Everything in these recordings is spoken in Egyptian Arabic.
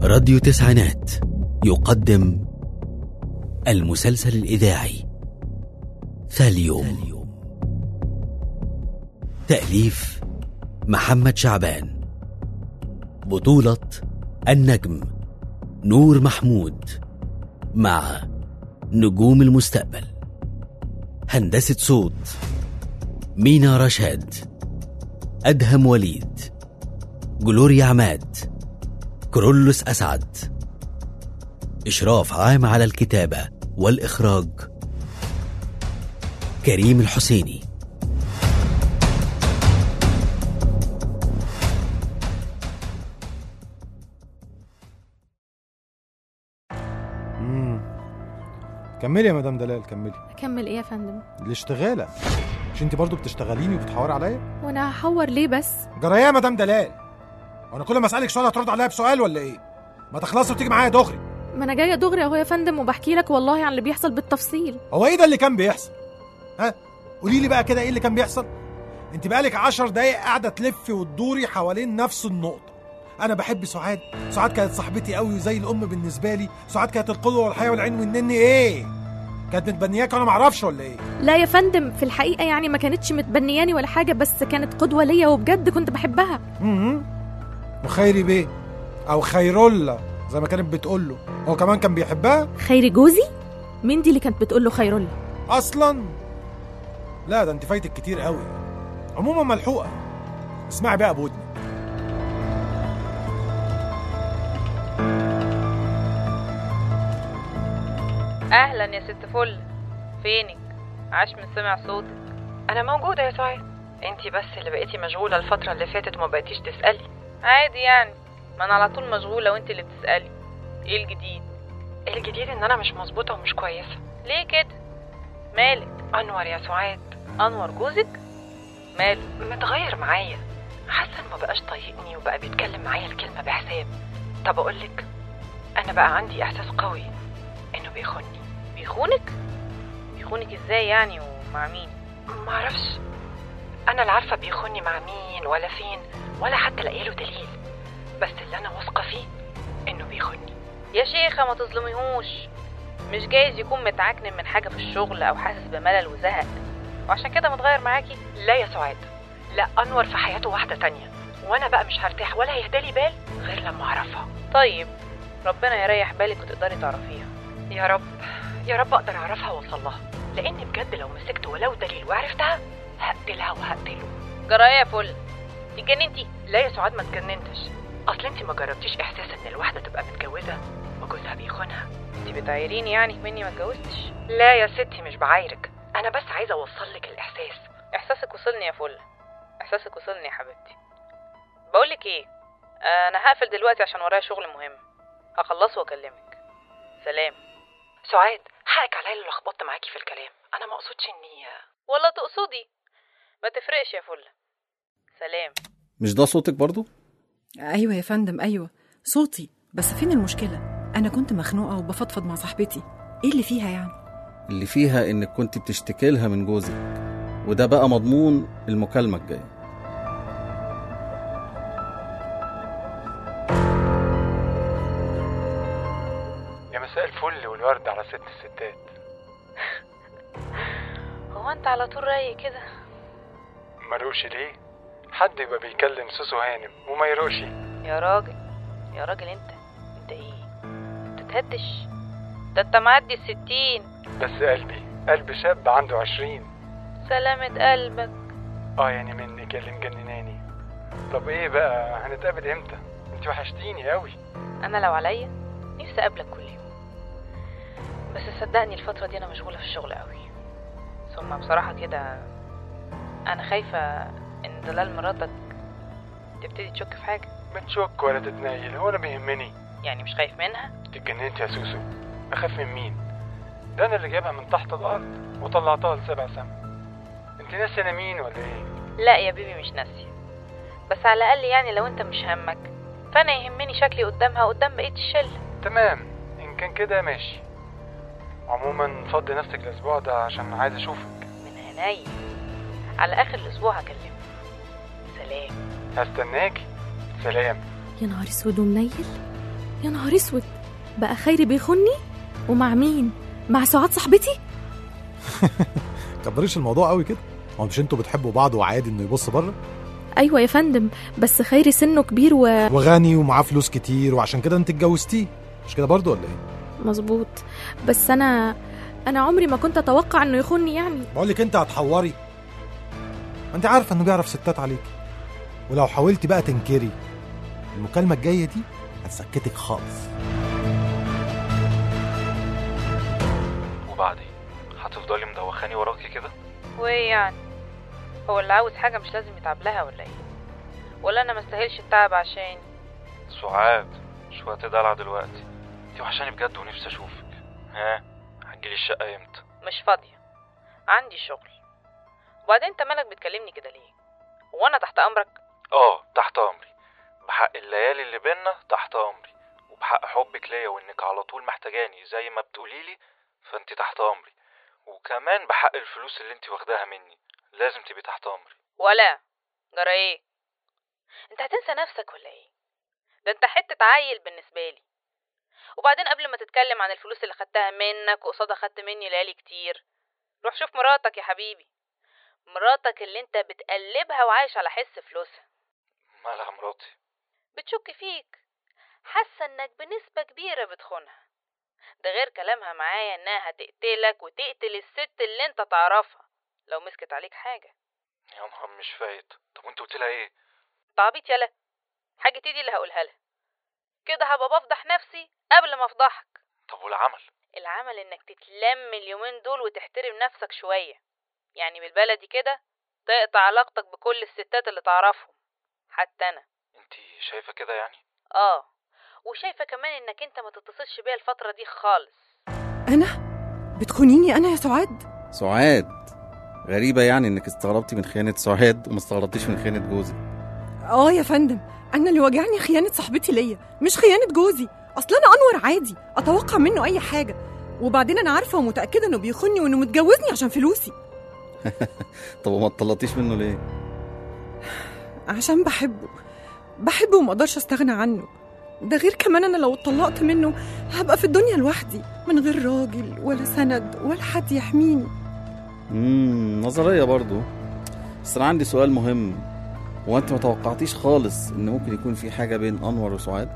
راديو تسعينات يقدم المسلسل الإذاعي ثاليوم تأليف محمد شعبان بطولة النجم نور محمود مع نجوم المستقبل هندسة صوت مينا رشاد أدهم وليد جلوريا عماد كرولوس أسعد إشراف عام على الكتابة والإخراج كريم الحسيني امم كملي يا مدام دلال كملي اكمل ايه يا فندم الاشتغاله مش انت برضو بتشتغليني وبتحوري عليا وانا هحور ليه بس جرايه يا مدام دلال وانا كل ما اسالك سؤال هترد عليا بسؤال ولا ايه ما تخلصي وتيجي معايا دغري ما انا جايه دغري اهو يا فندم وبحكي لك والله عن اللي بيحصل بالتفصيل هو ايه ده اللي كان بيحصل ها قولي لي بقى كده ايه اللي كان بيحصل انت بقالك عشر دقايق قاعده تلفي وتدوري حوالين نفس النقطه انا بحب سعاد سعاد كانت صاحبتي قوي وزي الام بالنسبه لي سعاد كانت القدوه والحياه والعين والنني ايه كانت متبنياك وانا معرفش ولا ايه لا يا فندم في الحقيقه يعني ما كانتش متبنياني ولا حاجه بس كانت قدوه ليا وبجد كنت بحبها امم وخيري بيه او خيرولة زي ما كانت بتقول له هو كمان كان بيحبها خيري جوزي مين دي اللي كانت بتقول له خير الله اصلا لا ده انت فايتك كتير قوي عموما ملحوقه اسمعي بقى بودني اهلا يا ست فل فينك عاش من سمع صوتك انا موجوده يا سعاد انتي بس اللي بقيتي مشغوله الفتره اللي فاتت وما بقيتيش تسالي عادي يعني ما انا على طول مشغوله وانت اللي بتسالي ايه الجديد الجديد ان انا مش مظبوطه ومش كويسه ليه كده مالك انور يا سعاد انور جوزك ماله متغير معايا حاسه انه ما بقاش طايقني وبقى بيتكلم معايا الكلمه بحساب طب اقول لك انا بقى عندي احساس قوي انه بيخوني بيخونك بيخونك ازاي يعني ومع مين ما اعرفش انا لا عارفه بيخوني مع مين ولا فين ولا حتى لاقيه له دليل بس اللي انا واثقه فيه انه بيخوني يا شيخه ما تظلميهوش مش جايز يكون متعكن من حاجه في الشغل او حاسس بملل وزهق وعشان كده متغير معاكي لا يا سعاد لا انور في حياته واحده تانية وانا بقى مش هرتاح ولا هيهدالي بال غير لما اعرفها طيب ربنا يريح بالك وتقدري تعرفيها يا رب يا رب اقدر اعرفها واوصل لها لاني بجد لو مسكت ولو دليل وعرفتها هقتلها وهقتله جرايه يا فل اتجننتي لا يا سعاد ما اتجننتش اصل انت ما جربتيش احساس ان الواحده تبقى متجوزه وجوزها بيخونها انت بتعايريني يعني مني ما اتجوزتش لا يا ستي مش بعايرك انا بس عايزه اوصل لك الاحساس احساسك وصلني يا فل احساسك وصلني يا حبيبتي بقولك ايه انا هقفل دلوقتي عشان ورايا شغل مهم هخلصه واكلمك سلام سعاد حقك عليا اللي لخبطت معاكي في الكلام انا ما اقصدش اني ولا تقصدي ما تفرقش يا فل سلام مش ده صوتك برضو؟ ايوه يا فندم ايوه صوتي بس فين المشكله انا كنت مخنوقه وبفضفض مع صاحبتي ايه اللي فيها يعني اللي فيها انك كنت بتشتكي لها من جوزك وده بقى مضمون المكالمة الجاية يا مساء الفل والورد على ست الستات هو انت على طول رايق كده مروش ليه حد يبقى بيكلم سوسو هانم وما يروش يا راجل يا راجل انت انت ايه انت تهدش ده انت معدي الستين بس قلبي قلب شاب عنده عشرين سلامة قلبك اه يعني منك اللي مجنناني طب ايه بقى هنتقابل امتى انت وحشتيني قوي انا لو عليا نفسي اقابلك كل يوم بس صدقني الفترة دي انا مشغولة في الشغل قوي ثم بصراحة كده انا خايفة ان دلال مراتك تبتدي تشك في حاجة ما تشك ولا تتنيل هو انا بيهمني يعني مش خايف منها اتجننت يا سوسو اخاف من مين ده انا اللي جايبها من تحت الارض وطلعتها لسبع سما انت ناسي انا مين ولا ايه لا يا بيبي مش ناسية بس على الاقل يعني لو انت مش همك فانا يهمني شكلي قدامها قدام بقية الشلة تمام ان كان كده ماشي عموما فضي نفسك الاسبوع ده عشان عايز اشوفك من عينيا على اخر الاسبوع هكلمك سلام هستناكي سلام يا نهار اسود ومنيل يا نهار اسود بقى خيري بيخوني ومع مين مع سعاد صاحبتي كبريش الموضوع قوي كده هو مش انتوا بتحبوا بعض وعادي انه يبص بره ايوه يا فندم بس خيري سنه كبير وغني ومعاه فلوس كتير وعشان كده انت اتجوزتيه مش كده برضه ولا ايه ومظبوط بس انا انا عمري ما كنت اتوقع انه يخوني يعني بقول لك انت هتحوري ما انت عارفه انه بيعرف ستات عليك ولو حاولتي بقى تنكري المكالمه الجايه دي هتسكتك خالص وبعدين هتفضلي مدوخاني وراكي كده وايه يعني هو اللي عاوز حاجة مش لازم يتعب لها ولا ايه ولا انا مستاهلش التعب عشان سعاد مش وقت دلع دلوقتي انتي وحشاني بجد ونفسي اشوفك ها هتجيلي الشقه امتى مش فاضية عندي شغل وبعدين انت مالك بتكلمني كده ليه وانا تحت امرك اه تحت امري بحق الليالي اللي بينا تحت امري وبحق حبك ليا وانك على طول محتاجاني زي ما بتقوليلي فانت تحت امري وكمان بحق الفلوس اللي انت واخداها مني لازم تبقي تحت امري ولا جرى ايه انت هتنسى نفسك ولا ايه ده انت حتة عيل بالنسبة لي وبعدين قبل ما تتكلم عن الفلوس اللي خدتها منك وقصادها خدت مني ليالي كتير روح شوف مراتك يا حبيبي مراتك اللي انت بتقلبها وعايش على حس فلوسها مالها مراتي بتشك فيك حاسة انك بنسبة كبيرة بتخونها ده غير كلامها معايا انها هتقتلك وتقتل الست اللي انت تعرفها لو مسكت عليك حاجة يا نهار مش فايت طب وانت قلت لها ايه انت عبيط يالا حاجة دي اللي هقولها لها كده هبقى بفضح نفسي قبل ما افضحك طب والعمل العمل انك تتلم اليومين دول وتحترم نفسك شوية يعني بالبلدي كده تقطع علاقتك بكل الستات اللي تعرفهم حتى انا انت شايفه كده يعني اه وشايفة كمان انك انت ما تتصلش بيا الفترة دي خالص انا بتخونيني انا يا سعاد سعاد غريبة يعني انك استغربتي من خيانة سعاد وما استغربتيش من خيانة جوزك اه يا فندم انا اللي واجعني خيانه صاحبتي ليا مش خيانه جوزي اصل انا انور عادي اتوقع منه اي حاجه وبعدين انا عارفه ومتاكده انه بيخوني وانه متجوزني عشان فلوسي طب وما اتطلقتيش منه ليه؟ عشان بحبه بحبه وما اقدرش استغنى عنه ده غير كمان انا لو اتطلقت منه هبقى في الدنيا لوحدي من غير راجل ولا سند ولا حد يحميني امم نظرية برضو بس انا عندي سؤال مهم هو انت ما توقعتيش خالص ان ممكن يكون في حاجة بين انور وسعاد؟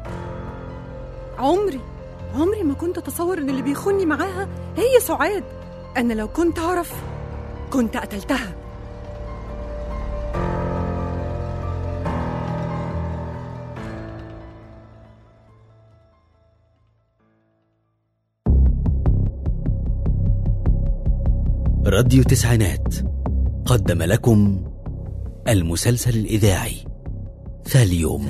عمري عمري ما كنت اتصور ان اللي بيخوني معاها هي سعاد انا لو كنت اعرف كنت قتلتها راديو تسعينات قدم لكم المسلسل الإذاعي ثاليوم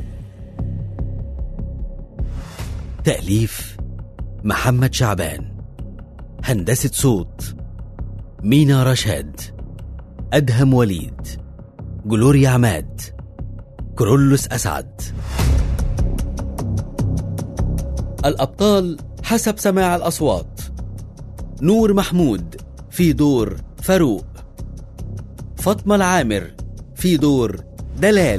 تأليف محمد شعبان هندسة صوت مينا رشاد أدهم وليد جلوريا عماد كرولوس أسعد الأبطال حسب سماع الأصوات نور محمود في دور فاروق فاطمة العامر في دور دلال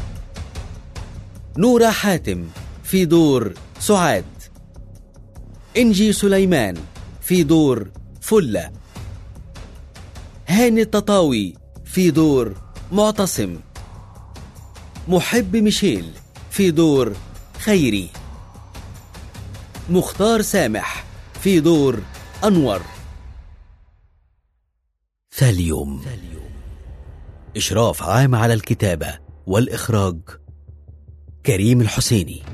نورة حاتم في دور سعاد إنجي سليمان في دور فلة هاني التطاوي في دور معتصم محب ميشيل في دور خيري مختار سامح في دور أنور ثاليوم إشراف عام على الكتابة والإخراج كريم الحسيني